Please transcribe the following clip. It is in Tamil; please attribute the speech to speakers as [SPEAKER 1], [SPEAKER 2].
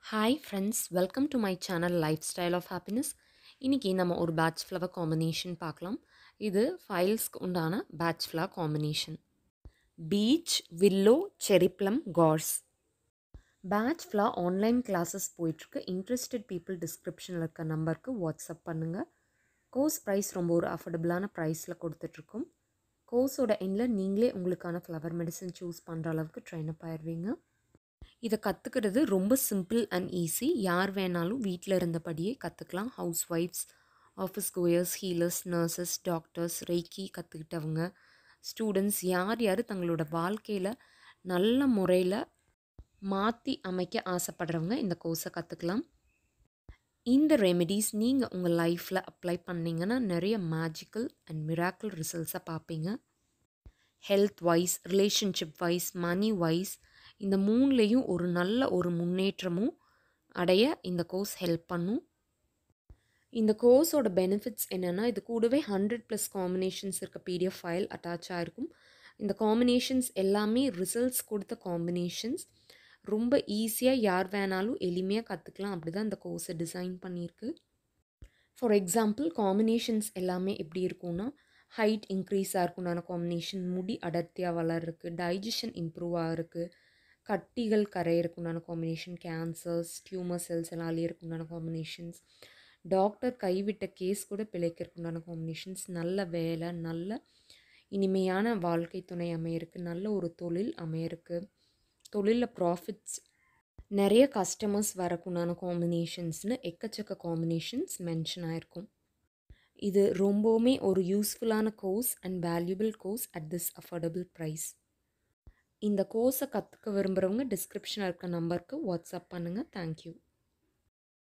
[SPEAKER 1] hi friends welcome to my channel lifestyle of happiness இன்றைக்கி நம்ம ஒரு பேட்ச் ஃப்ளவர் காம்பினேஷன் பார்க்கலாம் இது ஃபைல்ஸ்க்கு உண்டான Bach flower combination beech willow cherry plum gorse Bach flower online classes போயிட்டுருக்கு இன்ட்ரெஸ்டட் பீப்புள் டிஸ்கிரிப்ஷனில் இருக்க நம்பருக்கு வாட்ஸ்அப் பண்ணுங்கள் கோர்ஸ் ப்ரைஸ் ரொம்ப ஒரு அஃபோர்டபுளான ப்ரைஸில் கொடுத்துட்ருக்கோம் கோர்ஸோட எண்டில் நீங்களே உங்களுக்கான ஃப்ளவர் மெடிசன் சூஸ் பண்ணுற அளவுக்கு ட்ரெயின் அப் ஆயிடுவீங்க இதை கற்றுக்கிறது ரொம்ப சிம்பிள் அண்ட் ஈஸி யார் வேணாலும் வீட்டில் இருந்தபடியே கற்றுக்கலாம் ஹவுஸ் ஒய்ஃப்ஸ் office goers healers nurses doctors reiki கற்றுக்கிட்டவங்க ஸ்டூடெண்ட்ஸ் யார் யார் தங்களோட வாழ்க்கையில் நல்ல முறையில் மாற்றி அமைக்க ஆசைப்படுறவங்க இந்த கோர்ஸை கற்றுக்கலாம் இந்த ரெமெடிஸ் நீங்கள் உங்கள் லைஃப்பில் அப்ளை பண்ணிங்கன்னா நிறைய மேஜிக்கல் அண்ட் மிராக்கிள் ரிசல்ட்ஸை பார்ப்பீங்க health wise relationship wise money wise இந்த மூணுலேயும் ஒரு நல்ல ஒரு முன்னேற்றமும் அடைய இந்த கோர்ஸ் ஹெல்ப் பண்ணும் இந்த கோர்ஸோட பெனிஃபிட்ஸ் என்னென்னா இது கூடவே ஹண்ட்ரட் ப்ளஸ் காம்பினேஷன்ஸ் இருக்க பிடிஎஃப் ஃபைல் அட்டாச் ஆகிருக்கும் இந்த காம்பினேஷன்ஸ் எல்லாமே ரிசல்ட்ஸ் கொடுத்த காம்பினேஷன்ஸ் ரொம்ப ஈஸியாக யார் வேணாலும் எளிமையாக கற்றுக்கலாம் அப்படி தான் இந்த கோர்ஸை டிசைன் பண்ணியிருக்கு ஃபார் எக்ஸாம்பிள் காம்பினேஷன்ஸ் எல்லாமே எப்படி இருக்கும்னா ஹைட் இன்க்ரீஸ் ஆகிருக்குண்டான காம்பினேஷன் முடி அடர்த்தியாக வளர்றதுக்கு டைஜஷன் இம்ப்ரூவ் ஆகிறதுக்கு கட்டிகள் கரையிறக்குண்டான காம்பினேஷன் கேன்சர்ஸ் டியூமர் செல்ஸ் எல்லாம் அழியறக்குண்டான காம்பினேஷன்ஸ் டாக்டர் கைவிட்ட கேஸ் கூட பிழைக்கிறதுக்குண்டான காம்பினேஷன்ஸ் நல்ல வேலை நல்ல இனிமையான வாழ்க்கை துணை அமையிருக்கு நல்ல ஒரு தொழில் அமையிருக்கு தொழிலில் ப்ராஃபிட்ஸ் நிறைய கஸ்டமர்ஸ் வரக்குண்டான காம்பினேஷன்ஸ்னு எக்கச்சக்க காம்பினேஷன்ஸ் மென்ஷன் ஆகிருக்கும் இது ரொம்பவுமே ஒரு யூஸ்ஃபுல்லான course and valuable course at this affordable price இந்த கோர்ஸை கற்றுக்க விரும்புகிறவங்க டிஸ்கிரிப்ஷனில் இருக்க நம்பருக்கு வாட்ஸ்அப் பண்ணுங்கள் தேங்க்யூ